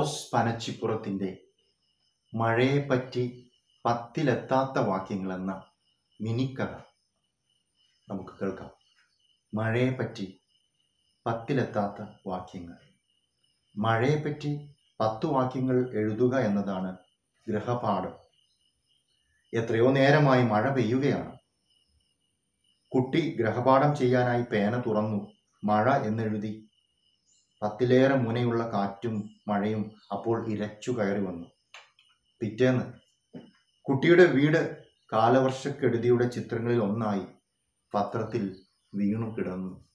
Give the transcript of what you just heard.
ജോസ് പനച്ചിപ്പുറത്തിൻ്റെ മഴയെപ്പറ്റി പത്തിലെത്താത്ത വാക്യങ്ങൾ എന്ന മിനിക്കഥ നമുക്ക് കേൾക്കാം മഴയെപ്പറ്റി പത്തിലെത്താത്ത വാക്യങ്ങൾ മഴയെപ്പറ്റി പത്ത് വാക്യങ്ങൾ എഴുതുക എന്നതാണ് ഗൃഹപാഠം എത്രയോ നേരമായി മഴ പെയ്യുകയാണ് കുട്ടി ഗ്രഹപാഠം ചെയ്യാനായി പേന തുറന്നു മഴ എന്നെഴുതി പത്തിലേറെ മുനയുള്ള കാറ്റും മഴയും അപ്പോൾ ഇരച്ചു കയറി വന്നു പിറ്റേന്ന് കുട്ടിയുടെ വീട് കാലവർഷക്കെടുതിയുടെ ചിത്രങ്ങളിൽ ഒന്നായി പത്രത്തിൽ വീണു കിടന്നു